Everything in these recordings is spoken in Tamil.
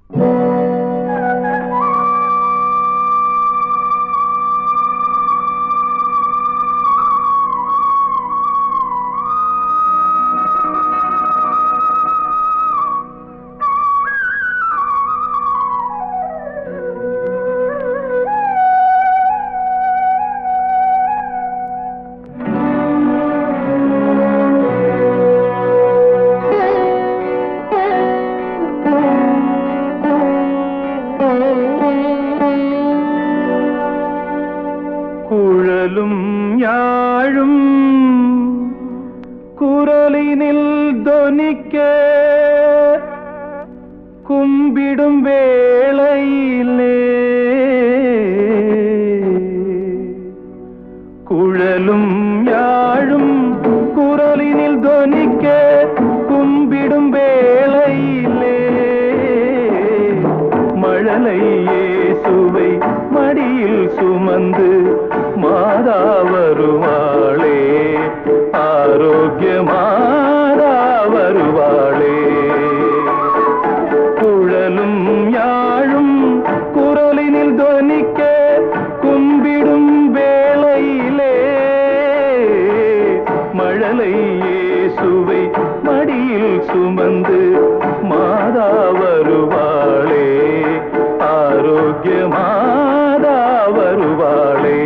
குழலும் யாழும் குரலினில் தொனிக்க கும்பிடும் வேளையிலே குழலும் யாழும் குரலினில் தொனிக்க கும்பிடும் வேளையிலே மழலை இயேசுவை மடியில் சுமந்து மாதா வருவாளே ஆரோக்கிய மாதா வருவாளே குழலும் யாழும் குரலினில் தொனிக்க கும்பிடும் வேளையிலே மழலை இயேசுவை மடியில் சுமந்து மாதா வருவாளே ஆரோக்கிய மாதா வருவாளே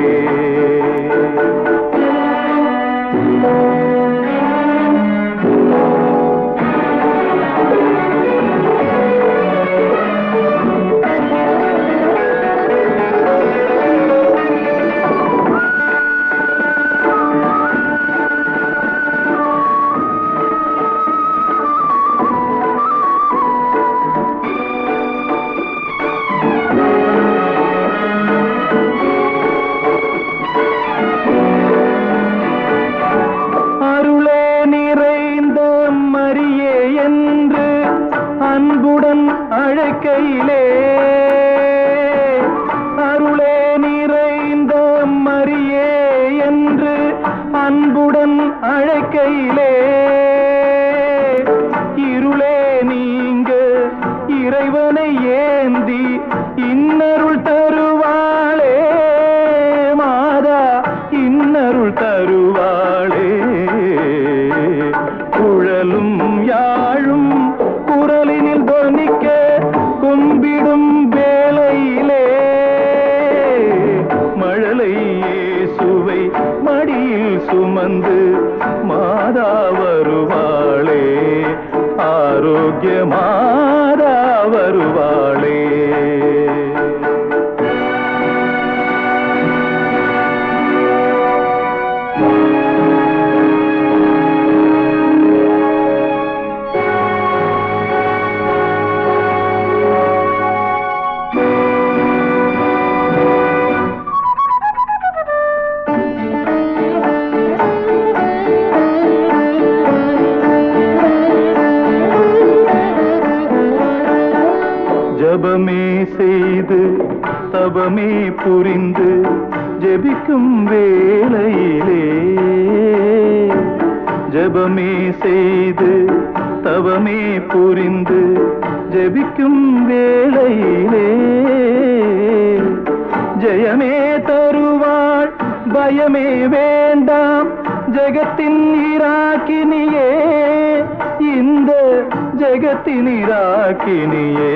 அருளே நிறைந்த மரியே என்று அன்புடன் அழைக்கையிலே அருளே நிறைந்த மரியே என்று அன்புடன் அழைக்கையிலே இருளே நீங்க இறைவனை ஏந்தி இன்னருள் தருவாளே மாதா இன்னருள் தருவாளே குழலும் யாழும் குரலினில் தொனிக்க கும்பிடும் வேளையிலே மழலை இயேசுவை மடியில் சுமந்து மாதா வருவாளே ஆரோக்கிய மாதா வருவாளே ஜபமே செய்து தபமே புரிந்து ஜெபிக்கும் வேளையிலே ஜபமே செய்து தவமே புரிந்து ஜெபிக்கும் வேளையிலே ஜெயமே தருவாள் பயமே வேண்டாம் ஜெகத்தின் இராக்கினியே இந்த ஜெகத்தின் இராக்கினியே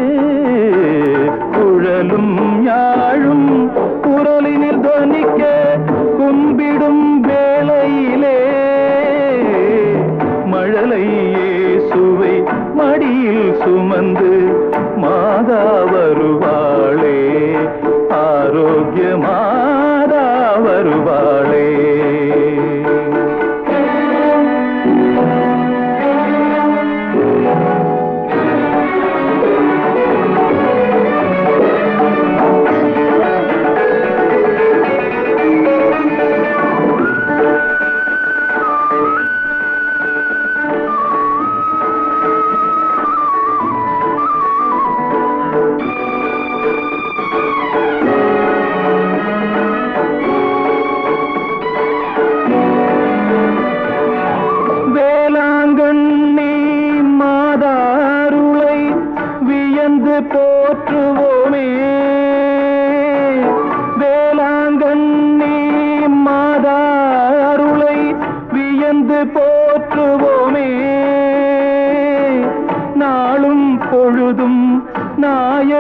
குழலும் யாழும் குரலினில் தொனிக்க கும்பிடும் வேளையிலே மழலை இயேசுவை மடியில் சுமந்து மாதா வருவாளே ஆரோக்கிய மாதா வருவாளே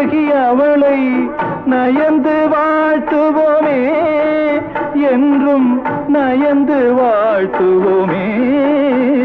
நாயகி அவளை நயந்து வாழ்த்துவோமே என்றும் நயந்து வாழ்த்துவோமே